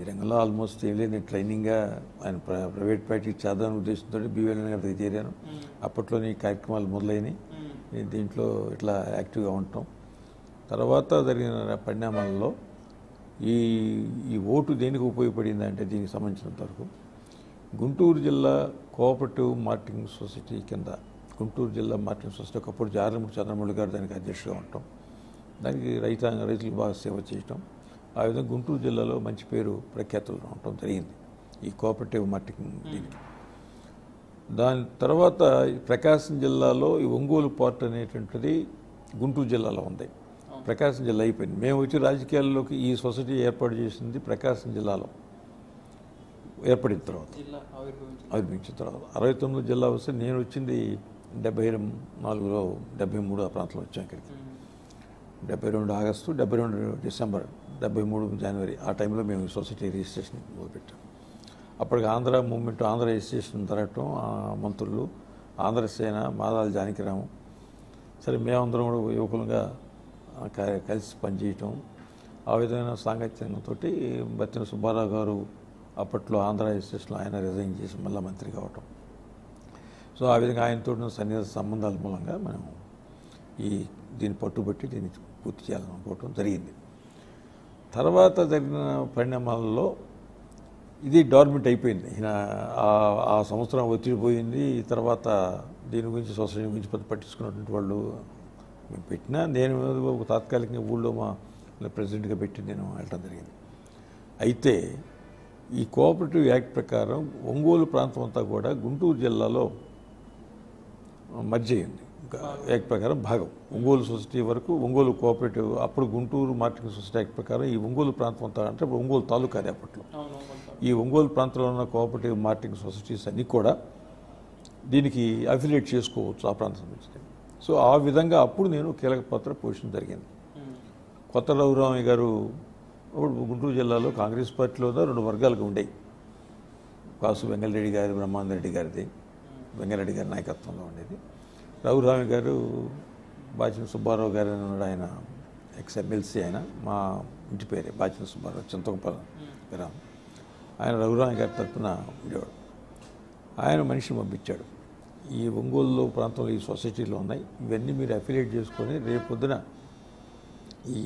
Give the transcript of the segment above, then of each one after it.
ఈ రంగంలో ఆల్మోస్ట్ ఏం లేదు నేను ట్రైనింగ్గా ఆయన ప్ర- ప్రైవేట్ ప్రాక్టీస్ చేద్దామనే ఉద్దేశంతో బీవీఎల్ గారికి చేరాను అప్పట్లోనే ఈ కార్యక్రమాలు మొదలైనవి నేను దీంట్లో ఇట్లా యాక్టివ్గా ఉంటాం తర్వాత జరిగిన పరిణామాల్లో ఈ ఈ ఓటు దేనికి ఉపయోగపడింది అంటే దీనికి సంబంధించినంత వరకు గుంటూరు జిల్లా కోఆపరేటివ్ మార్కెటింగ్ సొసైటీ కింద గుంటూరు జిల్లా మార్కెటింగ్ సొసైటీ ఒకప్పుడు జారముడి చంద్రమౌళి గారు దానికి అధ్యక్షుడిగా ఉంటాం దానికి రైతాంగ రైతులకు బాగా సేవ చేయటం ఆ విధంగా గుంటూరు జిల్లాలో మంచి పేరు ప్రఖ్యాతులు ఉండటం జరిగింది ఈ కోఆపరేటివ్ మార్కెటింగ్ దీనికి దాని తర్వాత ఈ ప్రకాశం జిల్లాలో ఈ ఒంగోలు పోర్ట్ అనేటువంటిది గుంటూరు జిల్లాలో ఉంది ప్రకాశం జిల్లా అయిపోయింది మేము వచ్చి రాజకీయాల్లోకి ఈ సొసైటీ ఏర్పాటు చేసింది ప్రకాశం జిల్లాలో ఏర్పడిన తర్వాత జిల్లా ఆవిర్భవించింది ఆవిర్భించిన తర్వాత అరవై తొమ్మిది జిల్లా వస్తే నేను వచ్చింది డెబ్బై నాలుగులో డెబ్బై మూడు ఆ ప్రాంతంలో వచ్చాను ఇక్కడికి డెబ్బై రెండు ఆగస్టు డెబ్బై రెండు డిసెంబర్ డెబ్బై మూడు జనవరి ఆ టైంలో మేము ఈ సొసైటీ రిజిస్ట్రేషన్ మొదలుపెట్టాం అప్పటికి ఆంధ్ర మూవ్మెంట్ ఆంధ్ర రిజిస్ట్రేషన్ జరగటం ఆ మంత్రులు ఆంధ్ర సేన మాదాల జానకిరాము సరే మేమందరం కూడా యువకులుగా ఆ, క- కలిసి పనిచేయటం ఆ విధమైన సాంగత్యంతో బత్తిన సుబ్బారావు గారు అప్పట్లో ఆంధ్ర రిజిస్ట్రేషన్లో ఆయన రిజైన్ చేసి మళ్ళీ మంత్రి కావటం సో ఆ విధంగా ఆయనతో ఉన్న సన్నిహిత సంబంధాల మూలంగా మనం ఈ దీన్ని పట్టుబట్టి దీన్ని పూర్తి చేయాలనుకోవటం జరిగింది తర్వాత జరిగిన పరిణామాలలో ఇది డెవలప్మెంట్ అయిపోయింది ఈయన ఆ- ఆ సంవత్సరం ఒత్తిడి పోయింది తర్వాత దీని గురించి సొసైటీ గురించి పెద్ద పట్టించుకున్నటువంటి వాళ్ళు మేము పెట్టినా నేను ఒక తాత్కాలికంగా ఊళ్ళో మా ప్రెసిడెంట్గా పెట్టి నేను వెళ్ళడం జరిగింది అయితే ఈ కోఆపరేటివ్ యాక్ట్ ప్రకారం ఒంగోలు ప్రాంతం అంతా కూడా గుంటూరు జిల్లాలో మర్జ్ అయింది యాక్ట్ ప్రకారం భాగం ఒంగోలు సొసైటీ వరకు ఒంగోలు కోఆపరేటివ్ అప్పుడు గుంటూరు మార్కెటింగ్ సొసైటీ యాక్ట్ ప్రకారం ఈ ఒంగోలు ప్రాంతం అంతా అంటే ఇప్పుడు ఒంగోలు తాలూకా అది అప్పట్లో అవును కొంత ఈ ఒంగోలు ప్రాంతంలో ఉన్న కోఆపరేటివ్ మార్కెటింగ్ సొసైటీస్ అన్నీ కూడా దీనికి అఫిలియేట్ చేసుకోవచ్చు ఆ ప్రాంతం నుంచి సో ఆ విధంగా అప్పుడు నేను కీలక పాత్ర పోషణ జరిగింది ఉమ్. కొత్త రఘురామయ్య గారు అప్పుడు గుంటూరు జిల్లాలో కాంగ్రెస్ పార్టీలో రెండు వర్గాలుగా ఉండేవి కాసు వెంగళరెడ్డి గారి బ్రహ్మాందరెడ్డి గారిది వెంగళరెడ్డి గారి నాయకత్వంలో ఉండేది రఘురామయ్య గారు బాచిన సుబ్బారావు గారు అని ఉన్నాడు ఆయన ఎక్స్ ఎమ్మెల్సీ ఆయన మా ఇంటి పేరే బాచిన సుబ్బారావు చింతకపల్లి గ్రామం ఆయన రఘురామయ్య గారి తరఫున ఉండేవాడు ఆయన మనిషిని పంపించాడు ఈ ఒంగోలు ప్రాంతంలో ఈ సొసైటీలో ఉన్నాయి ఇవన్నీ మీరు అఫిలియేట్ చేసుకొని రేపు పొద్దున ఈ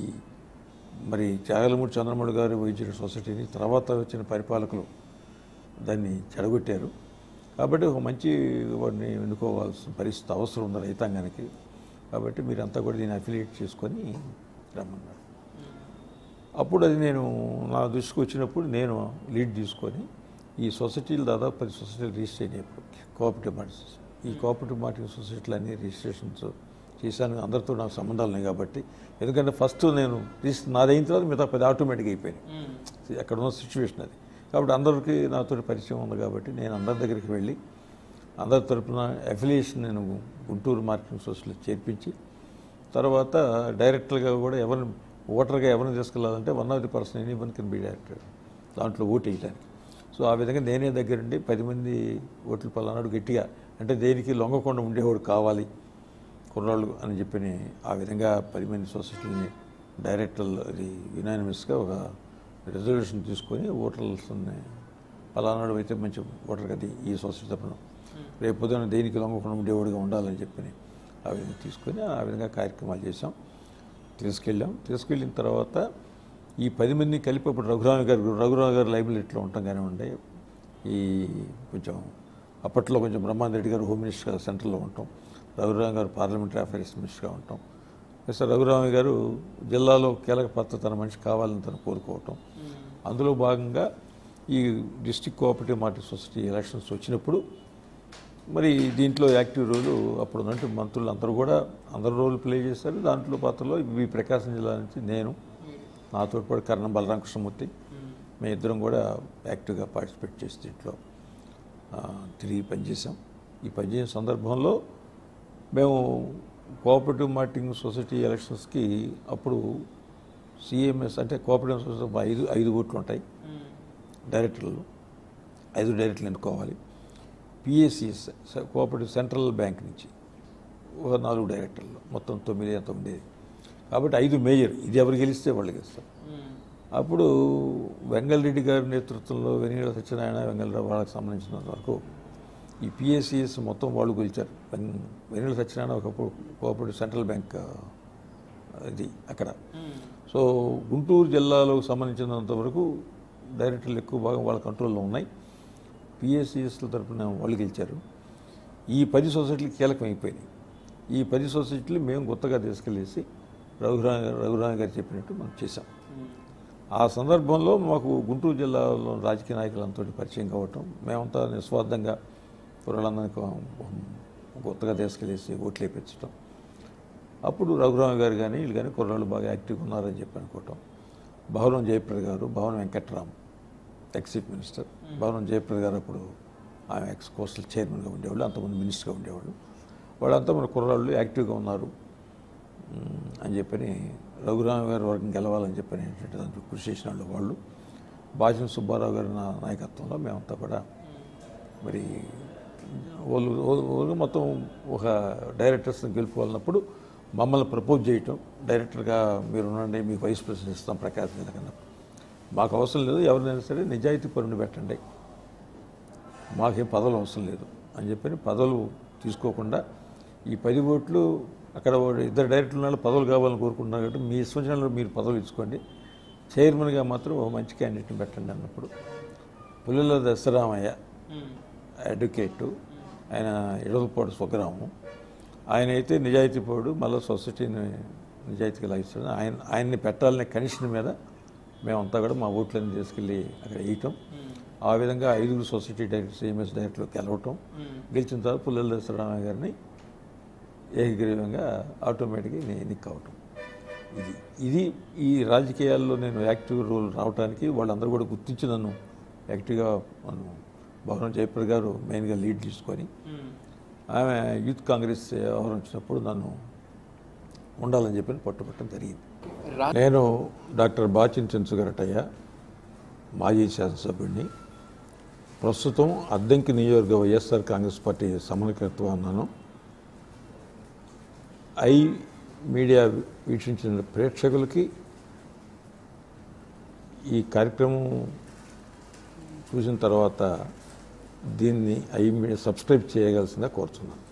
మరి చాగలమూడి చంద్రమౌళి గారు వహించిన సొసైటీని తర్వాత వచ్చిన పరిపాలకులు దాన్ని చెడగొట్టారు కాబట్టి ఒక మంచి వాడిని ఎన్నుకోవాల్సిన పరిస్థితి అవసరం ఉంది రైతాంగానికి కాబట్టి మీరంతా కూడా దీన్ని అఫిలియేట్ చేసుకొని రమ్మన్నారు అప్పుడు అది నేను నా దృష్టికి వచ్చినప్పుడు నేను లీడ్ తీసుకొని ఈ సొసైటీలు దాదాపు పది సొసైటీలు రిజిస్టర్ అయినప్పుడు కోఆపరేటివ్ మార్కెట్ ఈ కోఆపరేటివ్ మార్కెట్ సొసైటీలు అన్ని రిజిస్ట్రేషన్స్ చేశాను అందరితో నాకు సంబంధాలు ఉన్నాయి కాబట్టి ఎందుకంటే ఫస్ట్ నేను రిజిస్టర్ నాది అయిన తర్వాత మిగతా పది ఆటోమేటిక్ అయిపోయినాయి ఉమ్. అక్కడ ఉన్న సిచ్యువేషన్ అది కాబట్టి అందరికీ నాతో పరిచయం ఉంది కాబట్టి నేను అందరి దగ్గరికి వెళ్ళి అందరి తరపున అఫిలియేషన్ నేను గుంటూరు మార్కెటింగ్ సొసైటీలో చేర్పించి తర్వాత డైరెక్టర్గా కూడా ఎవరిని ఓటర్గా ఎవరిని తీసుకెళ్ళాలంటే one of the person any one can be director దాంట్లో ఓటు వేయడానికి సో ఆ విధంగా నేనే దగ్గరుండి పది మంది ఓట్లు పలానాడు గట్టిగా అంటే దేనికి లొంగకుండా ఉండేవాడు కావాలి కుర్రాళ్ళు అని చెప్పి ఆ విధంగా పది మంది సొసైటీని డైరెక్టర్లు అది యునానిమస్గా ఒక రెజల్యూషన్ తీసుకొని ఓటర్లని పలానాడు అయితే మంచి ఓటర్ అది ఈ సొసైటీ తరపున రేపు పొద్దున దేనికి లొంగకుండా ఉండేవాడుగా ఉండాలని చెప్పి ఆ విధంగా తీసుకొని ఆ విధంగా కార్యక్రమాలు చేసాం తీసుకెళ్ళాం తీసుకెళ్ళిన తర్వాత ఈ పది మందిని కలిపి ఇప్పుడు రఘురామ గారు రఘురామ గారు లైబ్రరీలో ఉంటాం కానివ్వండి ఈ కొంచెం అప్పట్లో కొంచెం బ్రహ్మాందరెడ్డి గారు హోమ్ మినిస్టర్గా సెంట్రల్లో ఉంటాం రఘురామ గారు పార్లమెంటరీ అఫైర్స్ మినిస్టర్గా ఉంటాం సార్ రఘురామ గారు జిల్లాలో కీలక పాత్ర తన మనిషి కావాలని తను కోరుకోవటం అందులో భాగంగా ఈ district cooperative market society elections వచ్చినప్పుడు మరి దీంట్లో యాక్టివ్ రోలు అప్పుడు ఉన్నట్టు మంత్రులు అందరూ కూడా అందరు రోల్ ప్లే చేశారు దాంట్లో పాత్రలో ఈ ప్రకాశం జిల్లా నుంచి నేను నాతో పాటు కర్ణం బలరామకృష్ణమూర్తి మేము ఇద్దరం కూడా యాక్టివ్గా పార్టిసిపేట్ చేసి దీంట్లో ఆ, తిరిగి పనిచేసాం ఈ పనిచేసిన సందర్భంలో మేము కోఆపరేటివ్ మార్కెటింగ్ సొసైటీ ఎలక్షన్స్కి అప్పుడు సిఎంఎస్ అంటే కోఆపరేటివ్ సొసైటీ ఐదు ఐదు ఓట్లు ఉంటాయి ఉమ్. డైరెక్టర్లు ఐదు డైరెక్టర్లు ఎన్నుకోవాలి పిఎస్సిఎస్ కోఆపరేటివ్ సెంట్రల్ బ్యాంక్ నుంచి ఒక నాలుగు డైరెక్టర్లు మొత్తం తొమ్మిది ఎంత ఉండేది కాబట్టి ఐదు మేజర్ ఇది ఎవరు గెలిస్తే వాళ్ళు గెలుస్తారు ఉమ్. అప్పుడు వెంగళరెడ్డి గారి నేతృత్వంలో వెనీల సత్యనారాయణ వెంగళరావు వాళ్ళకి సంబంధించినంత వరకు ఈ పిఎస్సిఎస్ మొత్తం వాళ్ళు గెలిచారు వెన్- వెనీల సత్యనారాయణ ఒకప్పుడు కోఆపరేటివ్ సెంట్రల్ బ్యాంక్ ఆ, ఇది అక్కడ సో గుంటూరు జిల్లాలో సంబంధించినంత వరకు డైరెక్టర్లు ఎక్కువ భాగం వాళ్ళ కంట్రోల్లో ఉన్నాయి పిఎస్సిఎస్ల తరపున వాళ్ళు గెలిచారు ఈ పది సొసైటీలు కీలకం అయిపోయినాయి ఈ పది సొసైటీలు మేము కొత్తగా తీసుకెళ్ళేసి రఘురామ రఘురామ గారు చెప్పినట్టు మనం చేశాం ఆ సందర్భంలో మాకు గుంటూరు జిల్లాలో రాజకీయ నాయకులంతో పరిచయం కావటం మేమంతా నిస్వార్థంగా కుర్రాళ్ళందరినీ కొత్తగా తీసుకెళ్ళేసి ఓట్లు వేయించడం అప్పుడు రఘురామ గారు కానీ వీళ్ళు కానీ కుర్రాళ్ళు బాగా యాక్టివ్గా ఉన్నారని చెప్పి అనుకోవటం భవనం జయప్రద గారు భవనం వెంకట్రామ్ ఎక్స్ చీఫ్ మినిస్టర్ భవనం జయప్రద గారు అప్పుడు ఆమె ఎక్స్ కోస్టల్ చైర్మన్గా ఉండేవాళ్ళు అంతకుముందు మినిస్టర్గా ఉండేవాళ్ళు వాళ్ళంతా మన కుర్రాళ్ళు యాక్టివ్గా ఉన్నారు మ్, అని చెప్పని రఘురామ గారి వర్గం గెలవాలని చెప్పని ఏంటంటే దాంట్లో కృషి చేసిన వాళ్ళు వాళ్ళు బాజం సుబ్బారావు గారి నా నాయకత్వంలో మేమంతా కూడా మరి వాళ్ళు వాళ్ళు మొత్తం ఒక డైరెక్టర్స్ని గెలుపుకోవాలన్నప్పుడు మమ్మల్ని ప్రపోజ్ చేయటం డైరెక్టర్గా మీరు ఉండండి మీకు వైస్ ప్రెసిడెంట్ ఇస్తాం ప్రకాశ్ కన్నా మాకు అవసరం లేదు ఎవరినైనా సరే నిజాయితీ పరుని పెట్టండి మాకేం పదవులు అవసరం లేదు అని చెప్పని పదవులు తీసుకోకుండా ఈ పది ఓట్లు అక్కడ వాడు ఇద్దరు డైరెక్టర్ల వాళ్ళు పదవులు కావాలని కోరుకుంటున్నారు కాబట్టి మీ ఇష్టం మీరు పదవులు ఇచ్చుకోండి చైర్మన్గా మాత్రం ఒక మంచి క్యాండిడేట్ని పెట్టండి అన్నప్పుడు పుల్లెల దశరామయ్య అడ్వకేటు ఆయన ఇడవపాడు స్వగ్రామం ఆయన అయితే నిజాయితీ పౌడు మళ్ళీ సొసైటీని నిజాయితీగా లాగిస్తాడు ఆయన ఆయన్ని పెట్టాలనే కమిషన్ మీద మేమంతా కూడా మా ఓట్లన్నీ తీసుకెళ్ళి అక్కడ వేయటం ఆ విధంగా ఐదుగురు సొసైటీ డైరెక్టర్స్ ఏఎంఎస్ డైరెక్టర్లు గెలవటం గెలిచిన తర్వాత పుల్లెల దశరామయ్య గారిని ఏకగ్రీవంగా ఆటోమేటిక్గా నేను ఎన్నిక అవటం ఇది ఇది ఈ రాజకీయాల్లో నేను యాక్టివ్ రోల్ రావడానికి వాళ్ళందరూ కూడా గుర్తించి నన్ను యాక్టివ్గా నన్ను భవనం జయప్రద గారు మెయిన్గా లీడ్ తీసుకొని ఆమె యూత్ కాంగ్రెస్ వ్యవహారం వచ్చినప్పుడు నన్ను ఉండాలని చెప్పి పట్టుబట్టడం జరిగింది నేను డాక్టర్ బాచిన్ చెంచుగరటయ్య మాజీ శాసనసభ్యుడిని ప్రస్తుతం అద్దంకి నియోజకవర్గ వైఎస్ఆర్ కాంగ్రెస్ పార్టీ సమన్వయకర్తగా ఉన్నాను ఐ మీడియా వీక్షించిన ప్రేక్షకులకి ఈ కార్యక్రమం చూసిన తర్వాత దీన్ని ఐ మీడియా సబ్స్క్రైబ్ చేయగలసిందిగా కోరుతున్నాను